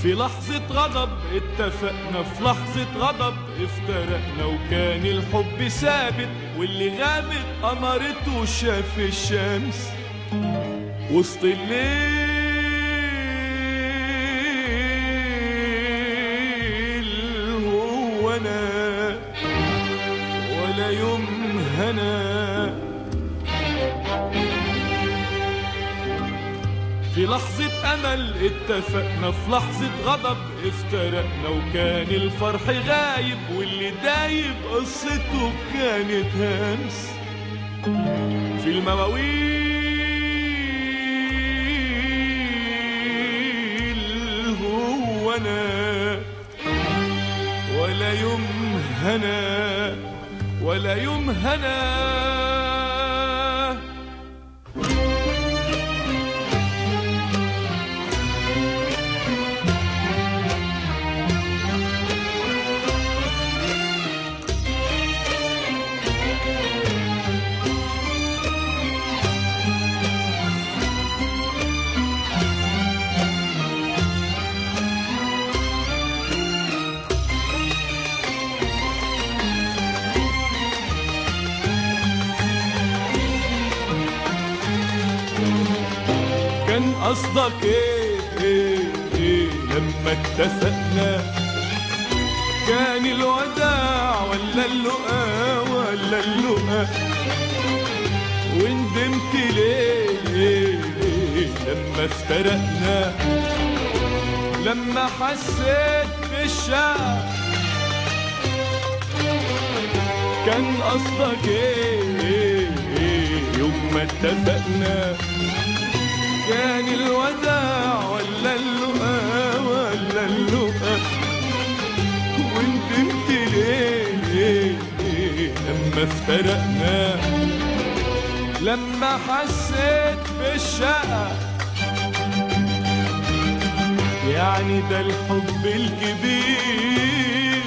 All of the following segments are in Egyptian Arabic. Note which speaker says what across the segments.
Speaker 1: في لحظة غضب اتفقنا في لحظة غضب افترقنا وكان الحب ثابت واللي غابت قمرته شاف الشمس وسط الليل هو انا ولا يوم هنا في لحظة أمل اتفقنا في لحظة غضب افترقنا وكان الفرح غايب واللي دايب قصته كانت همس في المواويل هو أنا ولا يوم هنا ولا يوم هنا كان قصدك ايه ايه ايه لما اتفقنا كان الوداع ولا اللقا ولا اللقا وندمت ليه ليه ليه لما افترقنا لما حسيت بالشعب كان قصدك ايه ايه ايه يوم ما اتفقنا كان الوداع ولا اللقا ولا اللقا وندمت ليه ليه ليه لما افترقنا لما حسيت بالشقة يعني ده الحب الكبير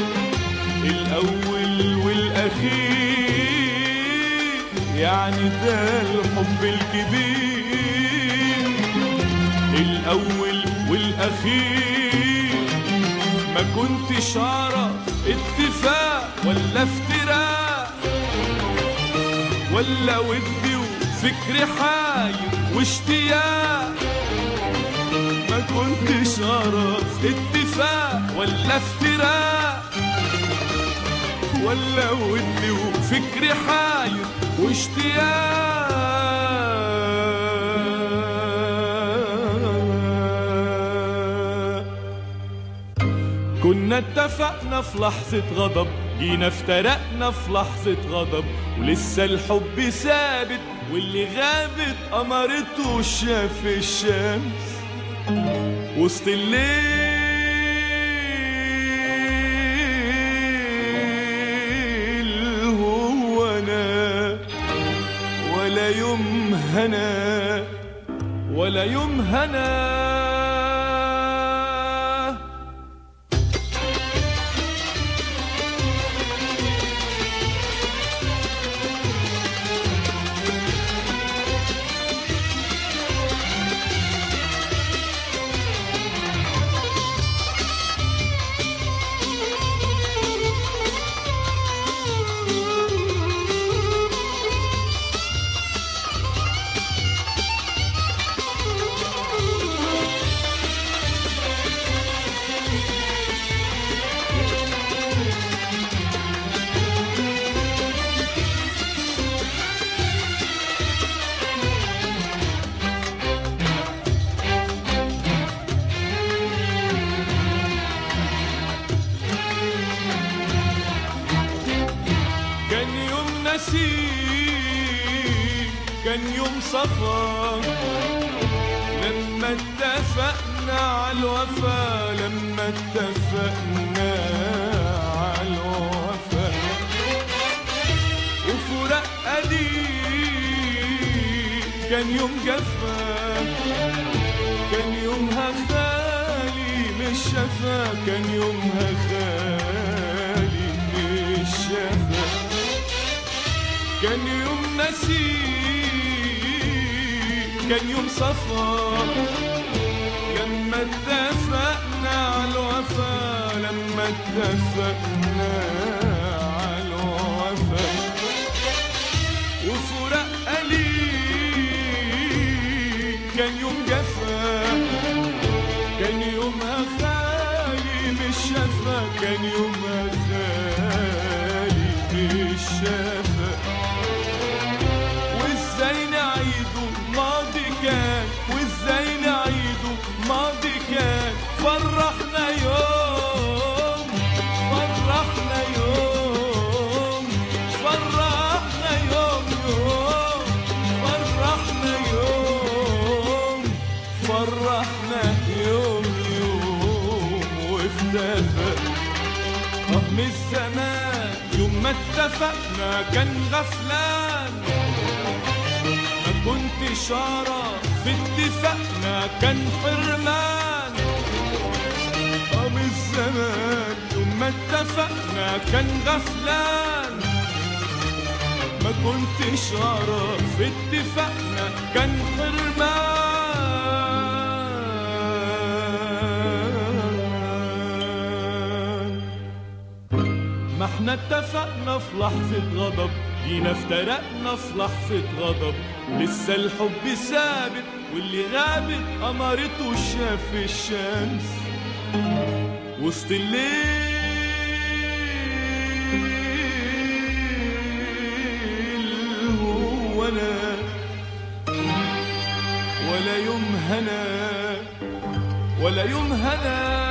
Speaker 1: الأول والأخير يعني ده الحب الكبير الأول والأخير ما كنتش أعرف اتفاق ولا افتراء ولا ودي وفكري حاير واشتياق ما كنتش أعرف اتفاق ولا افتراء ولا ودي وفكري حاير واشتياق كنا اتفقنا في لحظة غضب جينا افترقنا في لحظة غضب ولسه الحب ثابت واللي غابت قمرته شاف الشمس وسط الليل هو انا ولا يوم هنا ولا يوم هنا كان يوم نسيم كان يوم صفا لما اتفقنا على الوفا لما اتفقنا على الوفا وفراق قديم كان يوم جفا كان يومها خالي مش شفا كان يومها خالي مش شفا كان يوم نسيم كان يوم صفا لما اتفقنا الوفا لما اتفقنا على الوفا وفراق قليل كان يوم جفا كان يومها خالي مش شفا كان يومها خالي مش شفا وازاي نعيده ماضي كان وازاي نعيده ماضي كان فرحنا يوم فرحنا يوم فرحنا يوم يوم فرحنا يوم فرحنا يوم يوم واختفى رغم الزمان يوم ما اتفقنا كان غفلان ما كنتش اعرف في اتفاقنا كان حرمان رغم الزمان يوم ما اتفقنا كان غفلان ما كنتش اعرف في اتفاقنا كان حرمان ما احنا اتفقنا في لحظة غضب جينا افترقنا في لحظة غضب ولسه الحب ثابت واللي غابت أمرته شاف الشمس وسط الليل هو أنا ولا يوم هنا ولا يوم هنا